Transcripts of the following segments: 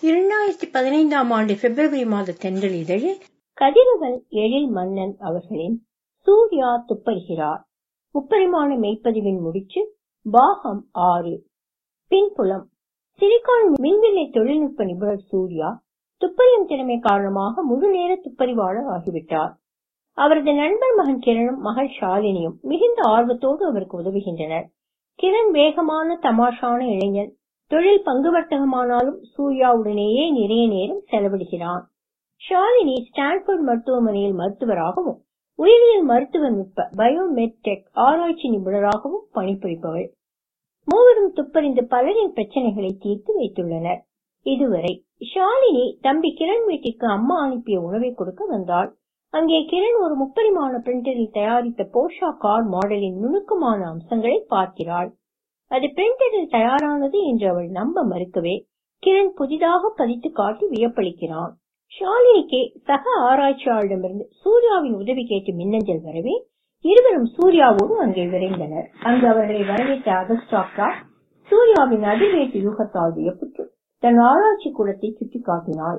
இரண்டாயிரத்தி பதினைந்தாம் ஆண்டு பிப்ரவரி மாத தென்றல் இதழில் கதிரவன் எழில் மன்னன் அவர்களின் சூர்யா துப்பறிகிறார் முப்பரிமாண மெய்ப்பதிவின் முடிச்சு பாகம் ஆறு பின்புலம் சிலிகான் மின்வில்லை தொழில்நுட்ப நிபுணர் சூர்யா துப்பறியும் திறமை காரணமாக முழு நேர துப்பறிவாளர் ஆகிவிட்டார் அவரது நண்பர் மகன் கிரணும் மகள் ஷாலினியும் மிகுந்த ஆர்வத்தோடு அவருக்கு உதவுகின்றனர் கிரண் வேகமான தமாஷான இளைஞன் தொழில் பங்கு வர்த்தகமானாலும் சூர்யாவுடனேயே நிறைய நேரம் செலவிடுகிறான் ஷாலினி ஸ்டான்போர்ட் மருத்துவமனையில் மருத்துவராகவும் உயிரியல் மருத்துவ நுட்ப பயோமெட்டெக் ஆராய்ச்சி நிபுணராகவும் பணிபுரிப்பவள் மூவரும் துப்பறிந்து பலரின் பிரச்சனைகளை தீர்த்து வைத்துள்ளனர் இதுவரை ஷாலினி தம்பி கிரண் வீட்டிற்கு அம்மா அனுப்பிய உணவை கொடுக்க வந்தாள் அங்கே கிரண் ஒரு முப்பரிமாண பிரிண்டரில் தயாரித்த போஷா கார் மாடலின் நுணுக்கமான அம்சங்களை பார்க்கிறாள் அது பிரிண்டரில் தயாரானது என்று அவள் நம்ப மறுக்கவே கிரண் புதிதாக பதித்து காட்டி வியப்பளிக்கிறான் ஷாலினிக்கு சக ஆராய்ச்சியாளரிடமிருந்து சூர்யாவின் உதவி கேட்டு மின்னஞ்சல் வரவே இருவரும் சூர்யாவோடு அங்கே விரைந்தனர் அங்கு அவர்களை வரவேற்ற அகஸ்டாக்கா சூர்யாவின் அதிவேட்டு யூகத்தால் வியப்புற்று தன் ஆராய்ச்சி கூடத்தை சுட்டி காட்டினாள்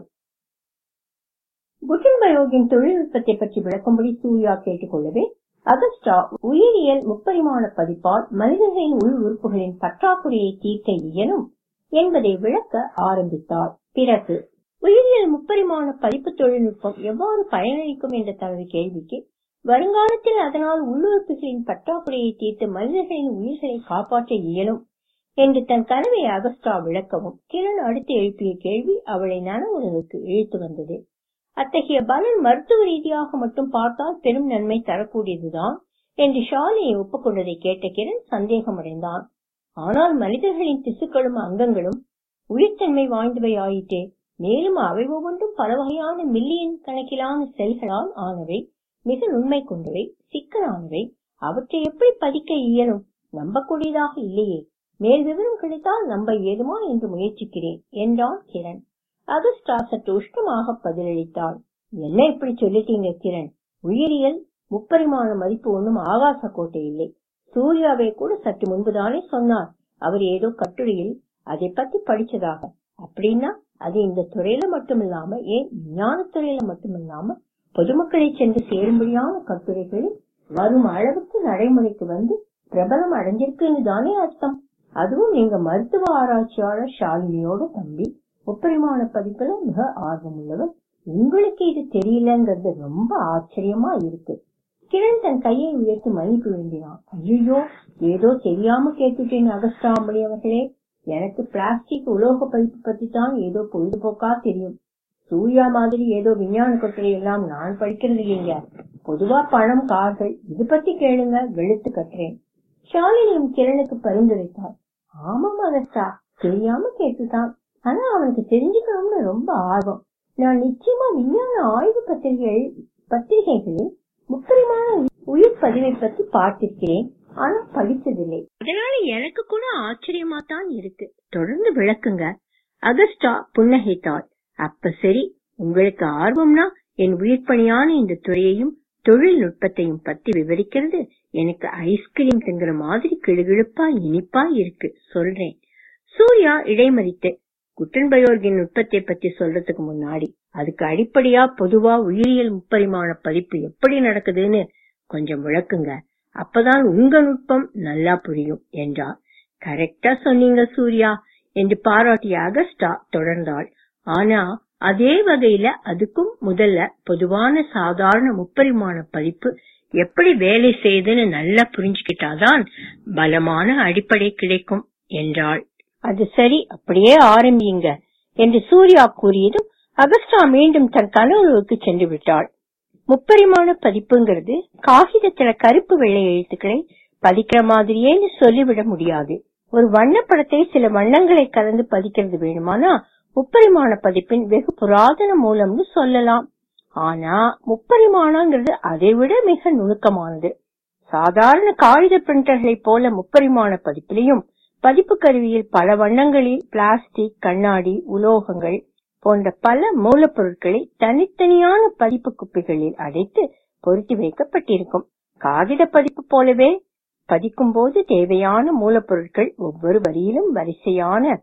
குட்டன்பயோகின் தொழில்நுட்பத்தை பற்றி விளக்கும்படி சூர்யா கேட்டுக்கொள்ளவே அகஸ்டா உயிரியல் முப்பரிமாண பதிப்பால் மனிதர்களின் உள் உறுப்புகளின் பற்றாக்குறையை தீர்க்க இயலும் என்பதை விளக்க ஆரம்பித்தார் பிறகு உயிரியல் முப்பரிமாண பதிப்பு தொழில்நுட்பம் எவ்வாறு பயனளிக்கும் என்ற தனது கேள்விக்கு வருங்காலத்தில் அதனால் உள்ளுறுப்புகளின் பற்றாக்குறையை தீர்த்து மனிதர்களின் உயிர்களை காப்பாற்ற இயலும் என்று தன் கனவை அகஸ்டா விளக்கவும் கிரண் அடுத்து எழுப்பிய கேள்வி அவளை நனவுலகுக்கு இழுத்து வந்தது அத்தகைய பலன் மருத்துவ ரீதியாக மட்டும் பார்த்தால் பெரும் நன்மை தரக்கூடியதுதான் என்று ஷாலினி ஒப்புக்கொண்டதை கேட்ட கிரண் சந்தேகமடைந்தான் ஆனால் மனிதர்களின் திசுக்களும் அங்கங்களும் உயிர்த்தன்மை வாய்ந்தவை ஆயிற்றே மேலும் அவை ஒவ்வொன்றும் பல வகையான மில்லியன் கணக்கிலான செல்களால் ஆனவை மிக நுண்மை கொண்டவை சிக்கலானவை அவற்றை எப்படி பதிக்க இயலும் நம்பக்கூடியதாக இல்லையே மேல் விவரம் கிடைத்தால் நம்ப ஏதுமா என்று முயற்சிக்கிறேன் என்றான் கிரண் அகஸ்டா சற்று உஷ்ணமாக பதிலளித்தாள் என்ன இப்படி சொல்லிட்டீங்க கிரண் உயிரியல் முப்பரிமாண மதிப்பு ஒன்றும் ஆகாச கோட்டை இல்லை சூர்யாவை கூட சற்று முன்புதானே சொன்னார் அவர் ஏதோ கட்டுரையில் அதை பத்தி படிச்சதாக அப்படின்னா அது இந்த துறையில மட்டுமில்லாம ஏன் விஞ்ஞான துறையில மட்டுமில்லாம பொதுமக்களை சென்று சேரும்படியான கட்டுரைகளில் வரும் அளவுக்கு நடைமுறைக்கு வந்து பிரபலம் அடைஞ்சிருக்குன்னு தானே அர்த்தம் அதுவும் நீங்க மருத்துவ ஆராய்ச்சியாளர் ஷாலினியோட தம்பி முப்பரிமாண பதிப்புல மிக ஆர்வம் உள்ளவர் உங்களுக்கு இது தெரியலங்கிறது ரொம்ப ஆச்சரியமா இருக்கு கிரண் தன் கையை உயர்த்தி மன்னிப்பு வேண்டினான் ஐயோ ஏதோ தெரியாம கேட்டுட்டேன் அகஸ்டாம்பளி அவர்களே எனக்கு பிளாஸ்டிக் உலோக பதிப்பு பத்தி தான் ஏதோ பொழுதுபோக்கா தெரியும் சூர்யா மாதிரி ஏதோ விஞ்ஞான கொட்டை எல்லாம் நான் படிக்கிறது இல்லைங்க பொதுவா பணம் கார்கள் இது பத்தி கேளுங்க வெளுத்து கட்டுறேன் ஷாலினியும் கிரணுக்கு பரிந்துரைத்தார் ஆமாம் அகஸ்டா தெரியாம கேட்டுதான் ஆனா அவனுக்கு தெரிஞ்சுக்கணும்னு ரொம்ப ஆர்வம் நான் நிச்சயமா விஞ்ஞான ஆய்வு பத்திரிகைகள் பத்திரிகைகளில் முப்பரிமான உயிர் பதிவை பத்தி பார்த்திருக்கிறேன் ஆனா படிச்சதில்லை அதனால எனக்கு கூட ஆச்சரியமா தான் இருக்கு தொடர்ந்து விளக்குங்க அகஸ்டா புன்னகைத்தாள் அப்ப சரி உங்களுக்கு ஆர்வம்னா என் உயிர் பணியான இந்த துறையையும் தொழில்நுட்பத்தையும் பத்தி விவரிக்கிறது எனக்கு ஐஸ்கிரீம் திங்குற மாதிரி கிளுகிழுப்பா இனிப்பா இருக்கு சொல்றேன் சூர்யா இடைமறித்து குட்டன்பயோர்கின் நுட்பத்தை பத்தி சொல்றதுக்கு முன்னாடி அதுக்கு அடிப்படையா பொதுவா உயிரியல் முப்பரிமாண பதிப்பு எப்படி நடக்குதுன்னு கொஞ்சம் விளக்குங்க அப்பதான் உங்க நுட்பம் நல்லா புரியும் என்றார் கரெக்டா சொன்னீங்க சூர்யா என்று பாராட்டிய அகஸ்டா தொடர்ந்தாள் ஆனா அதே வகையில அதுக்கும் முதல்ல பொதுவான சாதாரண முப்பரிமாண பதிப்பு எப்படி வேலை செய்யுதுன்னு நல்லா புரிஞ்சுக்கிட்டாதான் பலமான அடிப்படை கிடைக்கும் என்றாள் அது சரி அப்படியே ஆரம்பியுங்க என்று சூர்யா கூறியதும் அகஸ்டா மீண்டும் தன் கனவுக்கு சென்று விட்டாள் முப்பரிமாண பதிப்புங்கிறது காகிதத்துல கருப்பு வெள்ளை எழுத்துக்களை பதிக்கிற மாதிரியேன்னு சொல்லிவிட முடியாது ஒரு வண்ணப்படத்தை சில வண்ணங்களை கலந்து பதிக்கிறது வேணுமானா முப்பரிமாண பதிப்பின் வெகு புராதன மூலம்னு சொல்லலாம் ஆனா முப்பரிமாணங்கிறது அதை விட மிக நுணுக்கமானது சாதாரண காகித பிரிண்டர்களை போல முப்பரிமாண பதிப்பிலையும் பதிப்பு கருவியில் பல வண்ணங்களில் பிளாஸ்டிக் கண்ணாடி உலோகங்கள் போன்ற பல மூலப்பொருட்களை தனித்தனியான பதிப்பு குப்பிகளில் அடைத்து பொருத்தி வைக்கப்பட்டிருக்கும் காகித பதிப்பு போலவே பதிக்கும் போது தேவையான மூலப்பொருட்கள் ஒவ்வொரு வரியிலும் வரிசையான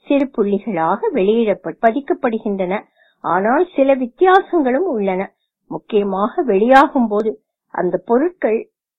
சிறு புள்ளிகளாக வெளியிடப்பட்டு பதிக்கப்படுகின்றன ஆனால் சில வித்தியாசங்களும் உள்ளன முக்கியமாக வெளியாகும் போது அந்த பொருட்கள்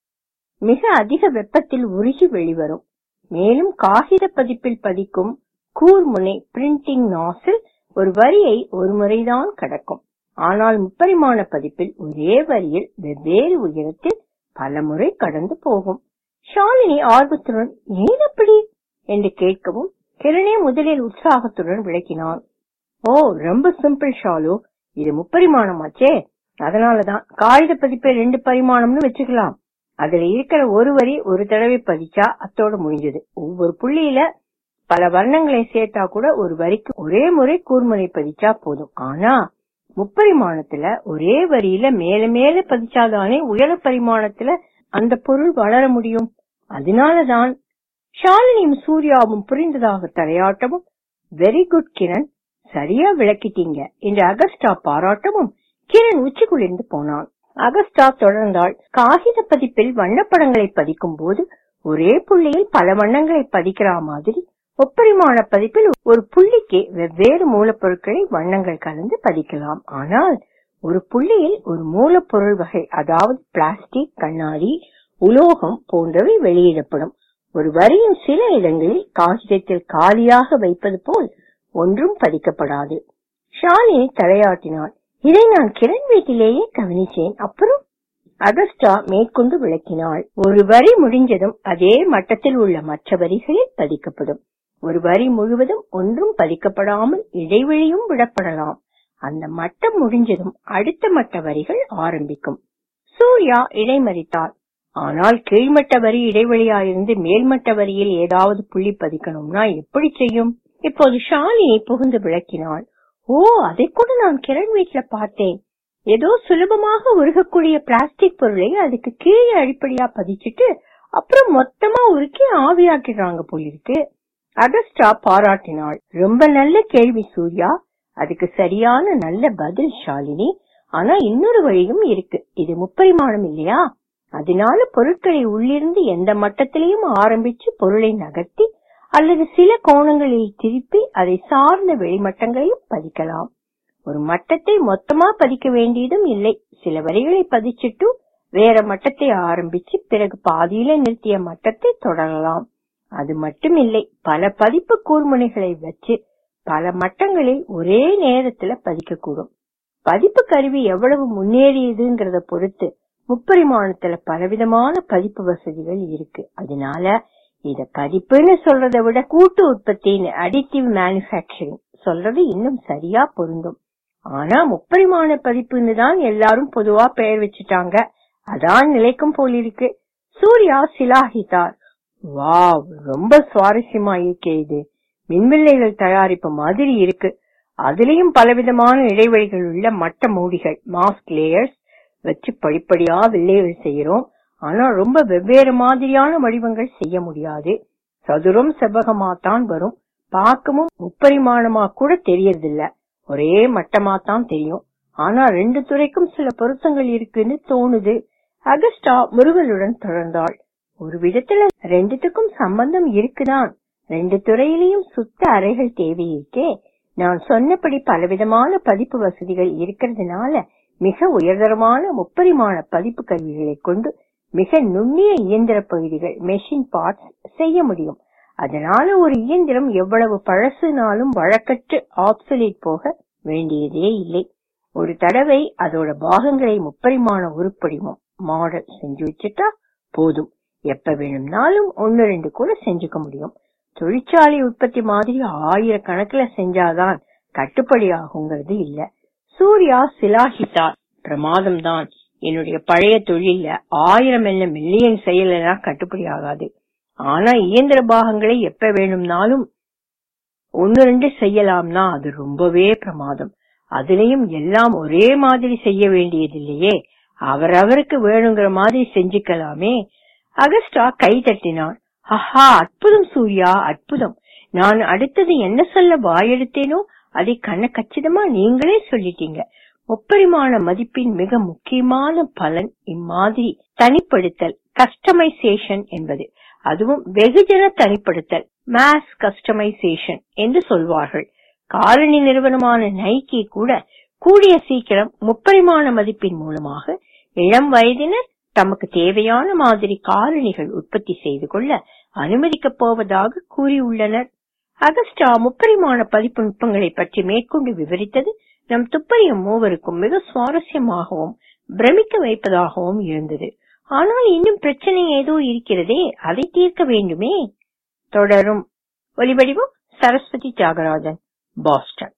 மிக அதிக வெப்பத்தில் உருகி வெளிவரும் மேலும் காகித பதிப்பில் பதிக்கும் கூர்முனை பிரிண்டிங் நாசில் ஒரு வரியை ஒரு முறைதான் கடக்கும் ஆனால் முப்பரிமாண பதிப்பில் ஒரே வரியில் வெவ்வேறு உயரத்தில் பல முறை கடந்து போகும் ஷாலினி ஆர்வத்துடன் ஏன் அப்படி என்று கேட்கவும் கிரணே முதலில் உற்சாகத்துடன் விளக்கினான் ஓ ரொம்ப சிம்பிள் ஷாலு இது முப்பரிமாணமாச்சே அதனாலதான் காகித பதிப்பை ரெண்டு பரிமாணம்னு வச்சுக்கலாம் அதுல இருக்கிற ஒரு வரி ஒரு தடவை பதிச்சா அத்தோட முடிஞ்சது ஒவ்வொரு புள்ளியில பல வர்ணங்களை சேர்த்தா கூட ஒரு வரிக்கு ஒரே முறை கூர்முனை பதிச்சா போதும் ஆனா முப்பரிமாணத்துல ஒரே வரியில மேல மேல பதிச்சாதானே உயர பரிமாணத்துல அந்த பொருள் வளர முடியும் அதனாலதான் ஷாலினியும் சூர்யாவும் புரிந்ததாக தலையாட்டமும் வெரி குட் கிரண் சரியா விளக்கிட்டீங்க என்று அகஸ்டா பாராட்டவும் கிரண் உச்சி குளிர்ந்து போனான் அகஸ்டா தொடர்ந்தாள் காகித பதிப்பில் வண்ணப்படங்களை பதிக்கும் போது ஒரே புள்ளியில் பல வண்ணங்களை பதிக்கிற மாதிரி முப்பரிமாண பதிப்பில் ஒரு புள்ளிக்கு வெவ்வேறு மூலப்பொருட்களை வண்ணங்கள் கலந்து பதிக்கலாம் ஆனால் ஒரு புள்ளியில் ஒரு மூலப்பொருள் வகை அதாவது பிளாஸ்டிக் கண்ணாடி உலோகம் போன்றவை வெளியிடப்படும் ஒரு வரியின் சில இடங்களில் காகிதத்தில் காலியாக வைப்பது போல் ஒன்றும் பதிக்கப்படாது ஷாலினி தலையாட்டினாள் இதை நான் கிரண் வீட்டிலேயே கவனிச்சேன் அப்புறம் அகஸ்டா மேற்கொண்டு விளக்கினாள் ஒரு வரி முடிஞ்சதும் அதே மட்டத்தில் உள்ள மற்ற வரிகளில் பதிக்கப்படும் ஒரு வரி முழுவதும் ஒன்றும் பதிக்கப்படாமல் இடைவெளியும் விடப்படலாம் அந்த மட்டம் முடிஞ்சதும் அடுத்த மட்ட வரிகள் ஆரம்பிக்கும் சூர்யா இடைமறித்தார் ஆனால் கீழ்மட்ட வரி இடைவெளியாயிருந்து மேல்மட்ட வரியில் ஏதாவது புள்ளி பதிக்கணும்னா எப்படி செய்யும் இப்போது ஷாலினி புகுந்து விளக்கினாள் ஓ அதை கூட நான் கிரண் வீட்டுல பார்த்தேன் ஏதோ சுலபமாக உருகக்கூடிய பிளாஸ்டிக் பொருளை அதுக்கு கீழே அடிப்படையா பதிச்சுட்டு அப்புறம் மொத்தமா உருக்கி ஆவியாக்கிடுறாங்க போலிருக்கு அகஸ்டா பாராட்டினாள் ரொம்ப நல்ல கேள்வி சூர்யா அதுக்கு சரியான நல்ல பதில் ஷாலினி ஆனா இன்னொரு வழியும் இருக்கு இது முப்பரிமாணம் இல்லையா அதனால பொருட்களை உள்ளிருந்து எந்த மட்டத்திலையும் ஆரம்பிச்சு பொருளை நகர்த்தி அல்லது சில கோணங்களில் திருப்பி அதை சார்ந்த வெளிமட்டங்களையும் பதிக்கலாம் ஒரு மட்டத்தை மொத்தமா பதிக்க வேண்டியதும் இல்லை சில வரிகளை பதிச்சிட்டு வேற மட்டத்தை ஆரம்பிச்சு பிறகு பாதியில நிறுத்திய மட்டத்தை தொடரலாம் அது மட்டும் இல்லை பல பதிப்பு கூர்முனைகளை வச்சு பல மட்டங்களில் ஒரே நேரத்துல பதிக்கக்கூடும் பதிப்பு கருவி எவ்வளவு முன்னேறியதுங்கிறத பொறுத்து முப்பரிமாணத்துல பலவிதமான பதிப்பு வசதிகள் இருக்கு அதனால இத பதிப்புன்னு சொல்றதை விட கூட்டு உற்பத்தின்னு அடிட்டிவ் மேனுபேக்சரிங் சொல்றது இன்னும் சரியா பொருந்தும் ஆனா முப்பரிமாண பதிப்புன்னு தான் எல்லாரும் பொதுவா பெயர் வச்சுட்டாங்க அதான் நிலைக்கும் போலிருக்கு சூர்யா சிலாகித்தார் வாவ் ரொம்ப சுவாரஸ்யமா இருக்கே இது மின்வில்லைகள் தயாரிப்பு மாதிரி இருக்கு அதுலயும் பலவிதமான இடைவெளிகள் உள்ள மட்ட மூடிகள் மாஸ்க் லேயர்ஸ் வச்சு படிப்படியா வில்லைகள் செய்யறோம் ஆனா ரொம்ப வெவ்வேறு மாதிரியான வடிவங்கள் செய்ய முடியாது சதுரம் செவ்வகமா தான் வரும் பார்க்கவும் முப்பரிமாணமா கூட தெரியறதில்ல ஒரே மட்டமா தான் தெரியும் ஆனா ரெண்டு துறைக்கும் சில பொருத்தங்கள் இருக்குன்னு தோணுது அகஸ்டா முருகலுடன் தொடர்ந்தாள் ஒரு விதத்துல ரெண்டுத்துக்கும் சம்பந்தம் இருக்குதான் ரெண்டு துறையிலையும் சுத்த அறைகள் தேவை இருக்கே நான் சொன்னபடி பலவிதமான பதிப்பு வசதிகள் இருக்கிறதுனால மிக உயர்தரமான முப்பரிமாண பதிப்பு கருவிகளை கொண்டு மிக நுண்ணிய இயந்திர பகுதிகள் மெஷின் பார்ட்ஸ் செய்ய முடியும் அதனால ஒரு இயந்திரம் எவ்வளவு பழசுனாலும் வழக்கற்று ஆப்சலேட் போக வேண்டியதே இல்லை ஒரு தடவை அதோட பாகங்களை முப்பரிமாண உருப்படிமம் மாடல் செஞ்சு வச்சுட்டா போதும் எப்ப வேணும்னாலும் ஒன்னு ரெண்டு கூட செஞ்சுக்க முடியும் தொழிற்சாலை உற்பத்தி மாதிரி ஆயிரக்கணக்கில செஞ்சாதான் கட்டுப்படி ஆகுங்கிறது இல்ல சூர்யா சிலாகித்தார் பிரமாதம் தான் என்னுடைய பழைய தொழில ஆயிரம் என்ன மில்லியன் செயலனா கட்டுப்படி ஆகாது ஆனா இயந்திர பாகங்களை எப்ப வேணும்னாலும் ஒன்னு ரெண்டு செய்யலாம்னா அது ரொம்பவே பிரமாதம் அதுலயும் எல்லாம் ஒரே மாதிரி செய்ய வேண்டியதில்லையே அவரவருக்கு வேணுங்கிற மாதிரி செஞ்சுக்கலாமே அகஸ்டா கை தட்டினான் ஆஹா அற்புதம் சூர்யா அற்புதம் நான் அடுத்தது என்ன சொல்ல வாயெடுத்தேனோ அதை கண்ண கச்சிதமா நீங்களே சொல்லிட்டீங்க முப்பரிமாண மதிப்பின் மிக முக்கியமான பலன் இம்மாதிரி தனிப்படுத்தல் கஸ்டமைசேஷன் என்பது அதுவும் வெகுஜன தனிப்படுத்தல் மாஸ் கஸ்டமைசேஷன் என்று சொல்வார்கள் காலணி நிறுவனமான நைக்கி கூட கூடிய சீக்கிரம் முப்பரிமாண மதிப்பின் மூலமாக இளம் வயதினர் தமக்கு தேவையான மாதிரி காலணிகள் உற்பத்தி செய்து கொள்ள அனுமதிக்கப் போவதாக கூறியுள்ளனர் அகஸ்டா முப்பரிமாண பதிப்பு நுட்பங்களை பற்றி மேற்கொண்டு விவரித்தது நம் துப்பறியும் மூவருக்கும் மிக சுவாரஸ்யமாகவும் பிரமிக்க வைப்பதாகவும் இருந்தது ஆனால் இன்னும் பிரச்சனை ஏதோ இருக்கிறதே அதை தீர்க்க வேண்டுமே தொடரும் ஒலிவடிவம் சரஸ்வதி தியாகராஜன் பாஸ்டன்